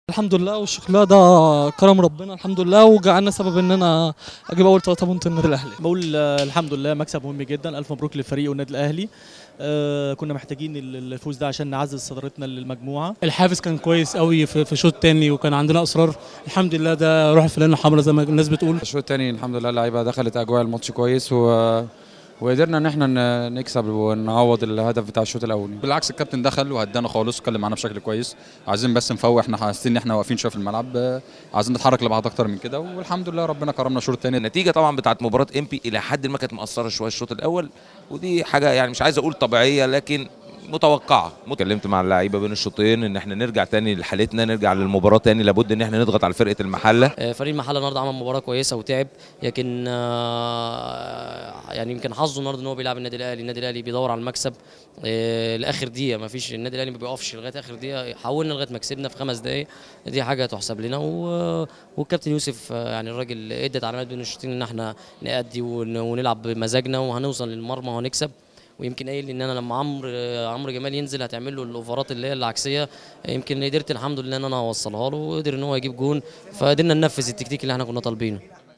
الحمد لله والشكر لله ده كرم ربنا الحمد لله وجعلنا سبب ان انا اجيب اول ثلاثة بونت النادي الاهلي بقول آه، الحمد لله مكسب مهم جدا الف مبروك للفريق والنادي الاهلي آه، كنا محتاجين ال- الفوز ده عشان نعزز صدارتنا للمجموعه الحافز كان كويس قوي في في شوط تاني وكان عندنا اصرار الحمد لله ده روح الفلانه الحمراء زي ما الناس بتقول الشوط الثاني الحمد لله اللعيبه دخلت اجواء الماتش كويس و... وقدرنا ان احنا ن- نكسب ونعوض الهدف بتاع الشوط الاولاني بالعكس الكابتن دخل وهدانا خالص واتكلم معانا بشكل كويس عايزين بس نفوق احنا حاسين ان احنا واقفين شويه في الملعب آه، عايزين نتحرك لبعض اكتر من كده والحمد لله ربنا كرمنا الشوط الثاني النتيجه طبعا بتاعت مباراه امبي الى حد ما كانت مقصره شويه الشوط الاول ودي حاجه يعني مش عايز اقول طبيعيه لكن متوقعه اتكلمت مع اللعيبه بين الشوطين ان احنا نرجع تاني لحالتنا نرجع للمباراه تاني لابد ان احنا نضغط على فرقه المحله آه، فريق المحله النهارده عمل مباراه كويسه وتعب لكن آه، يعني يمكن حظه النهارده ان هو بيلعب النادي الاهلي النادي الاهلي بيدور على المكسب آه، لاخر دقيقه ما فيش النادي الاهلي ما بيقفش لغايه اخر دقيقه حاولنا لغايه ما كسبنا في خمس دقائق دي حاجه تحسب لنا و- والكابتن يوسف آه، يعني الراجل ادى تعليمات بين الشوطين ان احنا نأدي ون- ونلعب بمزاجنا وهنوصل للمرمى وهنكسب ويمكن قايل ان انا لما عمرو عمرو جمال ينزل هتعمل له الاوفرات اللي هي العكسيه يمكن قدرت الحمد لله ان انا اوصلها له وقدر ان هو يجيب جون فقدرنا ننفذ التكتيك اللي احنا كنا طالبينه